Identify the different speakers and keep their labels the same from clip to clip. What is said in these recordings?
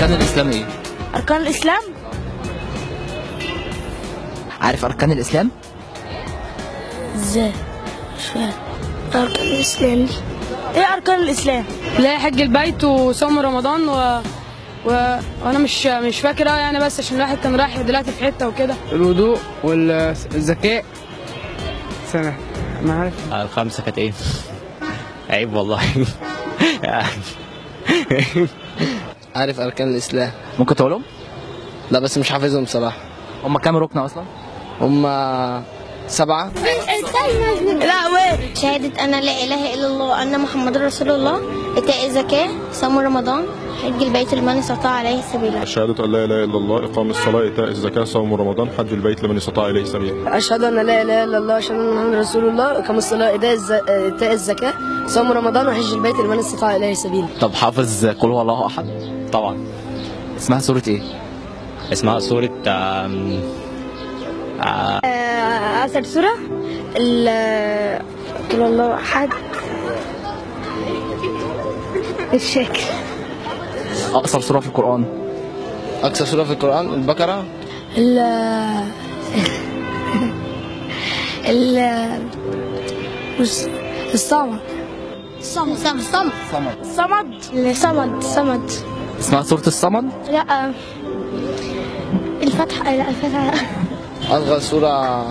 Speaker 1: أركان الإسلام إيه؟
Speaker 2: أركان الإسلام
Speaker 1: عارف أركان الإسلام؟
Speaker 2: ازاي مش فاهم أركان الإسلام دي إيه أركان الإسلام؟
Speaker 3: لا حج البيت وصوم رمضان و... و... وانا مش مش فاكر أوي يعني بس عشان الواحد كان رايح دلوقتي في حته وكده
Speaker 4: الوضوء والزكاة سنة ما عارف
Speaker 5: الخمسة كانت ايه؟ عيب والله
Speaker 6: عارف أركان الإسلام
Speaker 1: ممكن تقولهم؟
Speaker 6: لا بس مش حافظهم بصراحة
Speaker 1: هم كام ركن أصلا؟
Speaker 6: هما سبعة
Speaker 2: لا وين؟
Speaker 7: شهادة أن لا إله إلا الله وأن محمد رسول الله إيتاء الزكاة صوم رمضان حج البيت لمن استطاع عليه سبيلا
Speaker 8: شهادة أن لا إله إلا الله إقام الصلاة إيتاء الزكاة صوم رمضان حج البيت لمن استطاع إليه سبيلا
Speaker 9: أشهد أن لا إله إلا الله وأشهد أن محمد رسول الله إقام الصلاة إيتاء الز- إيتاء الزكاة صوم رمضان وحج البيت لمن استطاع إليه سبيلا
Speaker 1: طب حافظ قل هو الله أحد؟
Speaker 5: طبعا
Speaker 1: اسمها سورة إيه؟
Speaker 5: اسمها سورة آم،
Speaker 2: أسر سورة ال قل الله أحد مش فاكر
Speaker 1: أقصر سورة في القرآن
Speaker 6: أكثر سورة في القرآن البقرة
Speaker 2: ال ال مش- الصمد
Speaker 7: صم صم صم
Speaker 2: صمد صمد صمد
Speaker 1: اسمها سورة الصمد؟
Speaker 2: لا الفتحة لا الفتحة
Speaker 6: أصغر سورة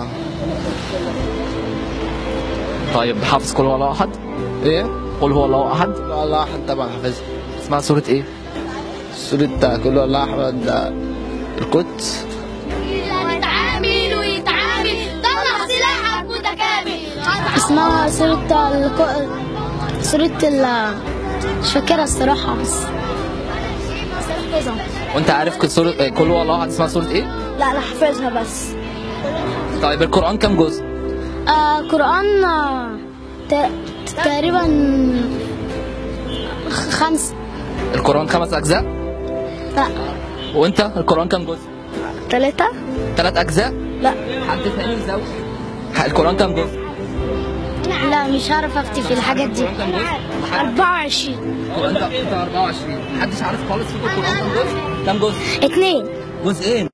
Speaker 1: طيب حافظ قل هو الله أحد؟
Speaker 6: إيه؟
Speaker 1: قل هو الله أحد؟
Speaker 6: الله أحد طبعا حافظها
Speaker 1: اسمها سورة إيه؟
Speaker 6: سورة كل الله أحد القدس
Speaker 7: يتعامل ويتعامل طلع سلاحك متكامل
Speaker 2: اسمها سورة الك... سورة ال مش فاكرها الصراحة بس
Speaker 1: وأنت عارف كل سورة قل هو الله أحد اسمها سورة إيه؟
Speaker 2: لا أنا حافظها بس
Speaker 1: طيب القرآن كام جزء؟
Speaker 2: آه قرآن آه، ت- تقريبا خ- خمس
Speaker 1: القرآن خمس أجزاء؟
Speaker 2: لا
Speaker 1: وأنت القرآن كام جزء؟
Speaker 2: ثلاثة
Speaker 1: ثلاث أجزاء؟
Speaker 2: لا
Speaker 1: حد ثاني يزود القرآن كام جزء؟
Speaker 2: لا مش هعرف افتي في الحاجات دي 24
Speaker 1: وأنت أنت 24 محدش عارف خالص فيكم القرآن كام جزء؟ كام جزء؟
Speaker 2: اتنين
Speaker 1: جزئين